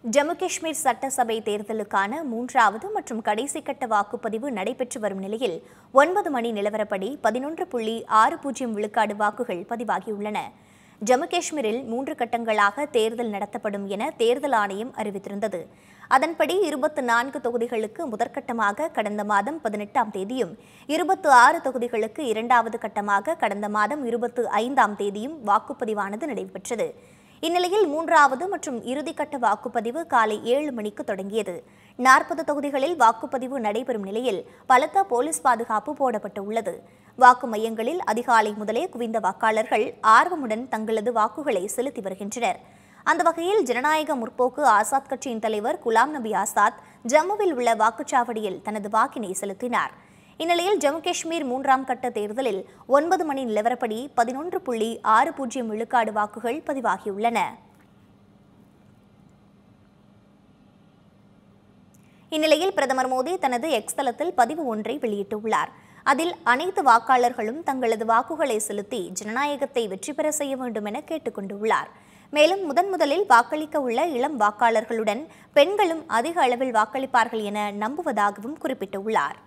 ஜம்மு காஷ்மீர் சட்டசபை தேர்தலுக்கான மூன்றாவது மற்றும் கடைசி கட்ட வாக்குப்பதிவு நடைபெற்று வரும் நிலையில் ஒன்பது மணி நிலவரப்படி பதினொன்று புள்ளி ஆறு பூஜ்ஜியம் விழுக்காடு வாக்குகள் பதிவாகியுள்ளன ஜம்மு காஷ்மீரில் மூன்று கட்டங்களாக தேர்தல் நடத்தப்படும் என தேர்தல் ஆணையம் அறிவித்திருந்தது அதன்படி இருபத்து நான்கு தொகுதிகளுக்கு முதற்கட்டமாக கடந்த மாதம் பதினெட்டாம் தேதியும் இருபத்து ஆறு தொகுதிகளுக்கு இரண்டாவது கட்டமாக கடந்த மாதம் இருபத்து ஐந்தாம் தேதியும் வாக்குப்பதிவானது நடைபெற்றது இந்நிலையில் மூன்றாவது மற்றும் இறுதிக்கட்ட வாக்குப்பதிவு காலை ஏழு மணிக்கு தொடங்கியது நாற்பது தொகுதிகளில் வாக்குப்பதிவு நடைபெறும் நிலையில் பலத்த போலீஸ் பாதுகாப்பு போடப்பட்டுள்ளது வாக்கு மையங்களில் அதிகாலை முதலே குவிந்த வாக்காளர்கள் ஆர்வமுடன் தங்களது வாக்குகளை செலுத்தி வருகின்றனர் அந்த வகையில் ஜனநாயக முற்போக்கு ஆசாத் கட்சியின் தலைவர் குலாம் நபி ஆசாத் ஜம்முவில் உள்ள வாக்குச்சாவடியில் தனது வாக்கினை செலுத்தினார் இந்நிலையில் ஜம்மு காஷ்மீர் மூன்றாம் கட்ட தேர்தலில் ஒன்பது மணி நிலவரப்படி பதினொன்று புள்ளி ஆறு பூஜ்ஜியம் விழுக்காடு வாக்குகள் பதிவாகியுள்ளன இந்நிலையில் பிரதமர் மோடி தனது எக்ஸ் தளத்தில் பதிவு ஒன்றை வெளியிட்டுள்ளார் அதில் அனைத்து வாக்காளர்களும் தங்களது வாக்குகளை செலுத்தி ஜனநாயகத்தை வெற்றி பெற செய்ய வேண்டும் என கேட்டுக்கொண்டுள்ளார் மேலும் முதன் முதலில் வாக்களிக்க உள்ள இளம் வாக்காளர்களுடன் பெண்களும் அதிக அளவில் வாக்களிப்பார்கள் என நம்புவதாகவும் குறிப்பிட்டுள்ளார்